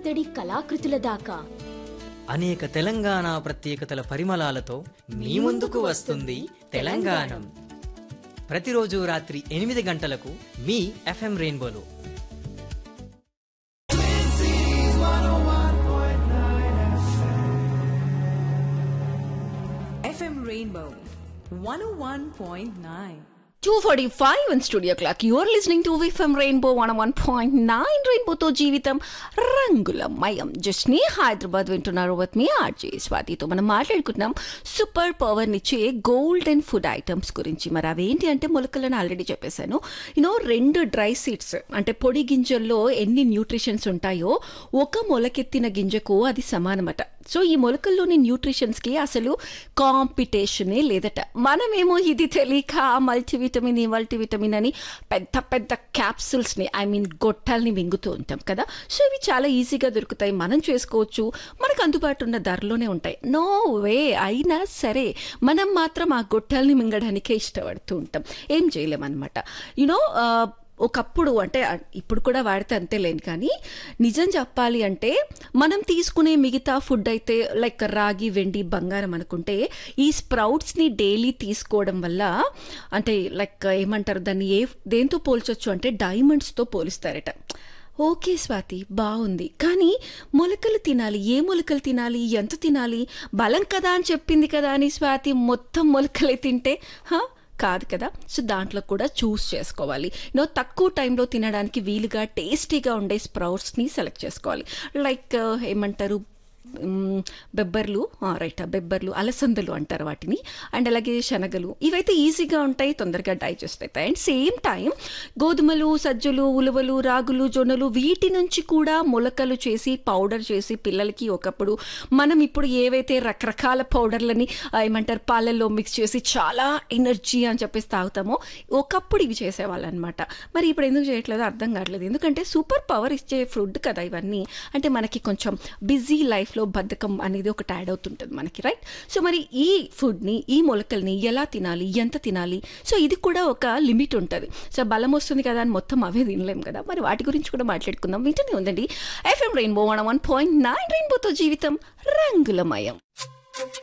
ఇత్తడి కళాకృతుల దాకా అనేక తెలంగాణ ప్రత్యేకతల పరిమళాలతో మీ ముందుకు వస్తుంది తెలంగాణం ప్రతిరోజు రాత్రి ఎనిమిది గంటలకు మీ ఎఫ్ఎం రెయిన్బోలో FM Rainbow 101.9. 245 in studio clock. You are listening to VFM Rainbow 101.9 రెయిన్బోతో జీవితం రంగుల మయం జస్ట్ని హైదరాబాద్ వింటున్నారు విత్ మీ ఆర్జే స్వాతితో మనం మాట్లాడుకుంటున్నాం సూపర్ పవర్ నిచ్చే గోల్డెన్ ఫుడ్ ఐటమ్స్ గురించి మరి అవేంటి అంటే మొలకలను ఆల్రెడీ చెప్పేశాను యూనో రెండు డ్రై సీడ్స్ అంటే పొడి గింజల్లో ఎన్ని న్యూట్రిషన్స్ ఉంటాయో ఒక మొలకెత్తిన గింజకు అది సమానమట సో ఈ మొలకల్లోని న్యూట్రిషన్స్కి అసలు కాంపిటీషనే లేదట మనమేమో ఇది తెలియక మల్టీవిటమిన్ ఈ మల్టీవిటమిన్ అని పెద్ద పెద్ద క్యాప్సూల్స్ని ఐ మీన్ గొట్టాలని మింగుతూ ఉంటాం కదా సో ఇవి చాలా ఈజీగా దొరుకుతాయి మనం చేసుకోవచ్చు మనకు అందుబాటు ఉన్న ధరలోనే ఉంటాయి నో వే అయినా సరే మనం మాత్రం ఆ గొట్టాలని మింగడానికే ఇష్టపడుతూ ఉంటాం ఏం చేయలేమన్నమాట యూనో ఒకప్పుడు అంటే ఇప్పుడు కూడా వాడితే అంతే లేని కానీ నిజం చెప్పాలి అంటే మనం తీసుకునే మిగతా ఫుడ్ అయితే లైక్ రాగి వెండి బంగారం అనుకుంటే ఈ స్ప్రౌట్స్ని డైలీ తీసుకోవడం వల్ల అంటే లైక్ ఏమంటారు దాన్ని ఏ దేంతో పోల్చొచ్చు అంటే డైమండ్స్తో పోలిస్తారట ఓకే స్వాతి బాగుంది కానీ మొలకలు తినాలి ఏ మొలకలు తినాలి ఎంత తినాలి బలం కదా అని చెప్పింది కదా అని స్వాతి మొత్తం మొలకలే తింటే హా కాదు కదా సో దాంట్లో కూడా చూస్ చేసుకోవాలి నో తక్కువ టైంలో తినడానికి వీలుగా టేస్టీగా ఉండే స్ప్రౌట్స్ని సెలెక్ట్ చేసుకోవాలి లైక్ ఏమంటారు మ్, బెబ్బర్లు రైట్ బెబ్బర్లు అలసందలు అంటారు వాటిని అండ్ అలాగే శనగలు ఇవైతే ఈజీగా ఉంటాయి తొందరగా డైజెస్ట్ అవుతాయి అండ్ సేమ్ టైం గోధుమలు సజ్జలు ఉలువలు రాగులు జొన్నలు వీటి నుంచి కూడా మొలకలు చేసి పౌడర్ చేసి పిల్లలకి ఒకప్పుడు మనం ఇప్పుడు ఏవైతే రకరకాల పౌడర్లని ఆ, ఏమంటారు పాలల్లో మిక్స్ చేసి చాలా ఎనర్జీ అని చెప్పేసి తాగుతామో ఒకప్పుడు ఇవి చేసేవాళ్ళు అనమాట మరి ఇప్పుడు ఎందుకు చేయట్లేదో అర్థం కావట్లేదు ఎందుకంటే సూపర్ పవర్ ఇచ్చే ఫుడ్ కదా ఇవన్నీ అంటే మనకి కొంచెం బిజీ లైఫ్లో బద్ధకం అనేది ఒకటి యాడ్ అవుతుంటుంది మనకి రైట్ సో మరి ఈ ఫుడ్ని ఈ మొలకల్ని ఎలా తినాలి ఎంత తినాలి సో ఇది కూడా ఒక లిమిట్ ఉంటుంది సో బలం వస్తుంది కదా అని మొత్తం అవే తినలేం కదా మరి వాటి గురించి కూడా మాట్లాడుకుందాం వింటూనే ఉందండి FM Rainbow one one point nine రెయిన్బోతో జీవితం రంగులమయం